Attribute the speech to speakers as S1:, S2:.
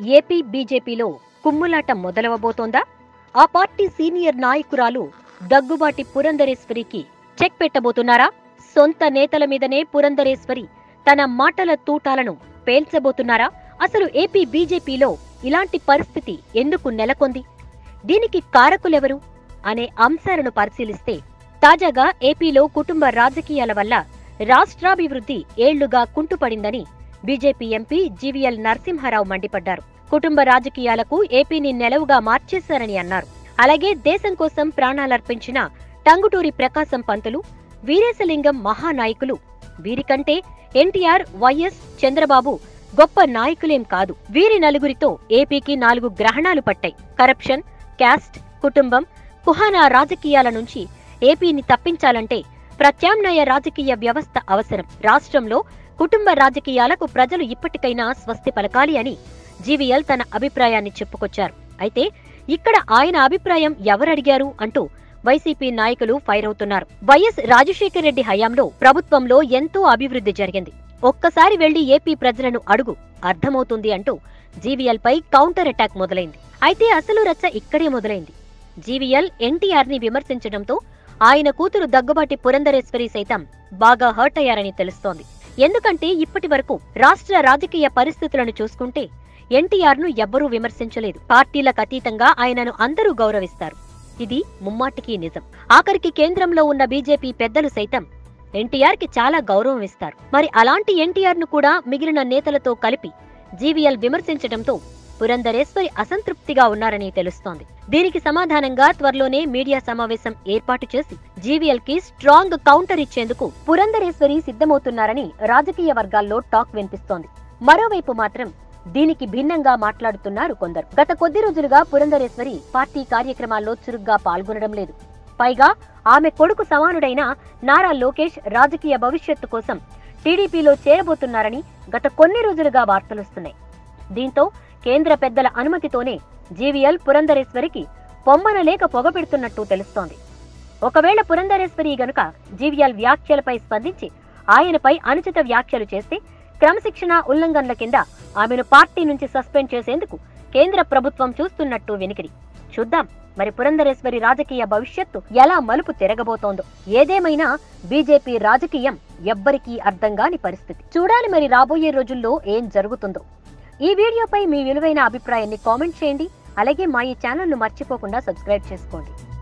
S1: AP బీజేపీలో కుమ్ములాట మొదలవబోతోందా ఆ party senior నాయకురాలు దగ్గుబాటి పురంధరేశ్వరికి చెక్ పెట్టబోతున్నారా సొంత నేతల మీదనే పురంధరేశ్వరి తన మాటల తూటాలను పేల్చబోతున్నారా అసలు ఏపీ బీజేపీలో ఇలాంటి పరిస్థితి ఎందుకు నెలకొంది దీనికి కారకులెవరు అనే అంశాలను పరిశీలిస్తే తాజాగా ఏపీలో కుటుంబ రాజకీయాల వల్ల రాష్ట్రాభివృద్ధి ఏళ్లుగా కుంటుపడిందని బీజేపీ ఎంపీ జీవీఎల్ నరసింహారావు మండిపడ్డారు కుటుంబ రాజకీయాలకు ఏపీని నెలవుగా మార్చేశారని అన్నారు అలాగే దేశం కోసం ప్రాణాలర్పించిన టంగుటూరి ప్రకాశం పంతులు వీరేశలింగం మహానాయకులు వీరికంటే ఎన్టీఆర్ వైఎస్ చంద్రబాబు గొప్ప నాయకులేం కాదు వీరి నలుగురితో ఏపీకి నాలుగు గ్రహణాలు పట్టాయి కరప్షన్ క్యాస్ట్ కుటుంబం కుహానా రాజకీయాల నుంచి ఏపీని తప్పించాలంటే ప్రత్యామ్నాయ రాజకీయ వ్యవస్థ అవసరం రాష్ట్రంలో కుటుంబ రాజకీయాలకు ప్రజలు ఇప్పటికైనా స్వస్తి పలకాలి అని జీవీఎల్ తన అభిప్రాయాన్ని చెప్పుకొచ్చారు అయితే ఇక్కడ ఆయన అభిప్రాయం ఎవరడిగారు అంటూ వైసీపీ నాయకులు ఫైర్ అవుతున్నారు వైఎస్ రాజశేఖర రెడ్డి హయాంలో ప్రభుత్వంలో ఎంతో అభివృద్ధి జరిగింది ఒక్కసారి వెళ్లి ఏపీ ప్రజలను అడుగు అర్థమవుతుంది అంటూ జీవీఎల్ పై కౌంటర్ అటాక్ మొదలైంది అయితే అసలు రచ్చ ఇక్కడే మొదలైంది జీవీఎల్ ఎన్టీఆర్ ని విమర్శించడంతో ఆయన కూతురు దగ్గుబాటి పురంధరేశ్వరి సైతం బాగా హర్ట్ అయ్యారని తెలుస్తోంది ఎందుకంటే ఇప్పటి వరకు రాష్ట్ర రాజకీయ పరిస్థితులను చూసుకుంటే ఎన్టీఆర్ ను ఎవ్వరూ విమర్శించలేదు పార్టీలకు అతీతంగా ఆయనను అందరూ గౌరవిస్తారు ఇది ముమ్మాటికి నిజం ఆఖరికి కేంద్రంలో ఉన్న బీజేపీ పెద్దలు సైతం ఎన్టీఆర్ కి చాలా గౌరవం ఇస్తారు మరి అలాంటి ఎన్టీఆర్ ను కూడా మిగిలిన నేతలతో కలిపి జీవీఎల్ విమర్శించడంతో పురంధరేశ్వరి అసంతృప్తిగా ఉన్నారని తెలుస్తోంది దీనికి సమాధానంగా త్వరలోనే మీడియా సమావేశం ఏర్పాటు చేసి జీవీఎల్ కి స్ట్రాంగ్ కౌంటర్ ఇచ్చేందుకు పురంధరేశ్వరి సిద్ధమవుతున్నారని రాజకీయ వర్గాల్లో టాక్ వినిపిస్తోంది మరోవైపు మాత్రం దీనికి భిన్నంగా మాట్లాడుతున్నారు కొందరు గత కొద్ది రోజులుగా పురంధరేశ్వరి పార్టీ కార్యక్రమాల్లో చురుగ్గా పాల్గొనడం లేదు పైగా ఆమె కొడుకు సమానుడైన నారా లోకేష్ రాజకీయ భవిష్యత్తు కోసం టీడీపీలో చేరబోతున్నారని గత కొన్ని రోజులుగా వార్తలొస్తున్నాయి దీంతో కేంద్ర పెద్దల అనుమతితోనే జీవీఎల్ పురంధరేశ్వరికి పొమ్మన లేక పొగపెడుతున్నట్టు తెలుస్తోంది ఒకవేళ పురంధరేశ్వరి గనుక జీవీఎల్ వ్యాఖ్యలపై స్పందించి ఆయనపై అనుచిత వ్యాఖ్యలు చేస్తే క్రమశిక్షణ ఉల్లంఘనల కింద ఆమెను పార్టీ నుంచి సస్పెండ్ చేసేందుకు కేంద్ర ప్రభుత్వం చూస్తున్నట్టు వినికిడి చూద్దాం మరి పురంధరేశ్వరి రాజకీయ భవిష్యత్తు ఎలా మలుపు తిరగబోతోందో ఏదేమైనా బీజేపీ రాజకీయం ఎవ్వరికీ అర్థం కాని పరిస్థితి చూడాలి మరి రాబోయే రోజుల్లో ఏం జరుగుతుందో ఈ వీడియోపై మీ విలువైన అభిప్రాయాన్ని కామెంట్ చేయండి అలాగే మా ఈ ఛానల్ను మర్చిపోకుండా సబ్స్క్రైబ్ చేసుకోండి